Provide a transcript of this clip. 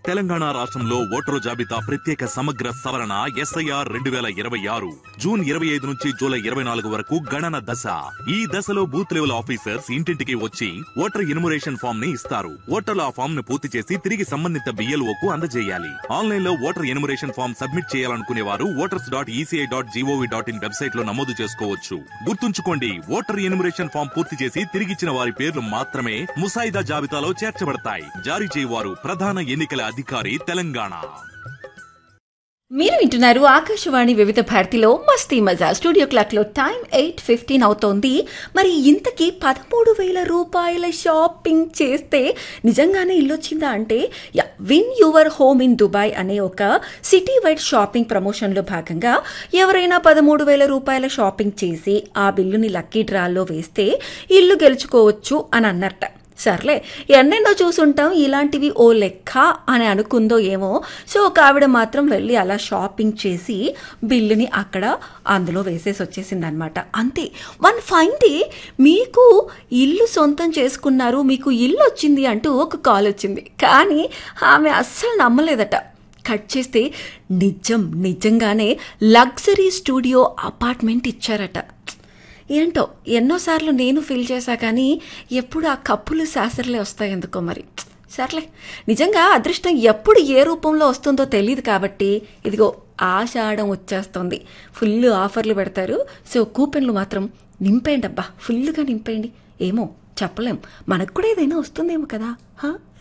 తెలంగాణ రాష్ట్రంలో ఓటరు జాబితా ప్రత్యేక సమగ్ర సవరణ ఎస్ఐఆర్ రెండు వేల ఇరవై ఆరు జూన్ ఇరవై ఐదు నుంచి జూలై ఇరవై నాలుగు వరకు గణన దశ ఈ దశలో బూత్ లెవెల్ ఆఫీసర్స్ ఇంటింటికి వచ్చి ఓటర్ ఇన్మురేషన్ ఫామ్ ని ఇస్తారు ఓటర్లు ఆ ఫామ్ ను పూర్తి చేసి తిరిగి సంబంధిత బిఎల్ఓ కు అందజేయాలి ఆన్లైన్ లో ఓటర్ ఇన్మురేషన్ ఫామ్ సబ్మిట్ చేయాలనుకునే వారు voters dot ECI dot GOV dot in website లో నమోదు చేసుకోవచ్చు గుర్తుంచుకోండి ఓటర్ ఇన్మురేషన్ ఫామ్ పూర్తి చేసి తిరిగిచ్చిన వారి పేర్లు మాత్రమే ముసాయిదా జాబితాలో చేర్చబడతాయి జారీ చేయవారు ప్రధాన ఎన్నికల అధికారి తెలంగాణ మీరు వింటున్నారు ఆకాశవాణి వివిధ భారతిలో మస్తీ మజా స్టూడియో క్లాక్ లో టైం ఎయిట్ ఫిఫ్టీన్ అవుతోంది మరి ఇంతకీ పదమూడు వేల రూపాయల షాపింగ్ చేస్తే నిజంగానే ఇల్లు వచ్చిందా అంటే యా win your home in Dubai అనే ఒక సిటీ వైడ్ షాపింగ్ ప్రమోషన్లో భాగంగా ఎవరైనా పదమూడు వేల రూపాయల షాపింగ్ చేసి ఆ బిల్లుని లక్కీ డ్రాల్లో వేస్తే ఇల్లు గెలుచుకోవచ్చు అని అన్నట్ట సర్లే ఎన్నెన్నో చూసుంటాం ఇలాంటివి ఓ లెక్క అని అనుకుందో ఏమో సో ఒక ఆవిడ మాత్రం వెళ్ళి అలా షాపింగ్ చేసి బిల్లుని అక్కడ అందులో వేసేసి వచ్చేసింది అనమాట అంతే వన్ ఫైన్ డే మీకు ఇల్లు సొంతం చేసుకున్నారు మీకు ఇల్లు వచ్చింది అంటూ ఒక కాల్ వచ్చింది కానీ ఆమె అస్సలు నమ్మలేదట కట్ చేస్తే నిజం నిజంగానే లగ్జరీ స్టూడియో అపార్ట్మెంట్ ఇచ్చారట ఏంటో ఎన్నోసార్లు నేను ఫీల్ చేశా కానీ ఎప్పుడు ఆ కప్పులు శాసర్లే వస్తాయి ఎందుకో మరి సర్లే నిజంగా అదృష్టం ఎప్పుడు ఏ రూపంలో వస్తుందో తెలియదు కాబట్టి ఇదిగో ఆషాఢం వచ్చేస్తుంది ఫుల్ ఆఫర్లు పెడతారు సో కూపెన్లు మాత్రం నింపేయండి అబ్బా ఫుల్గా నింపేయండి ఏమో చెప్పలేం మనకు కూడా ఏదైనా వస్తుందేమో కదా హా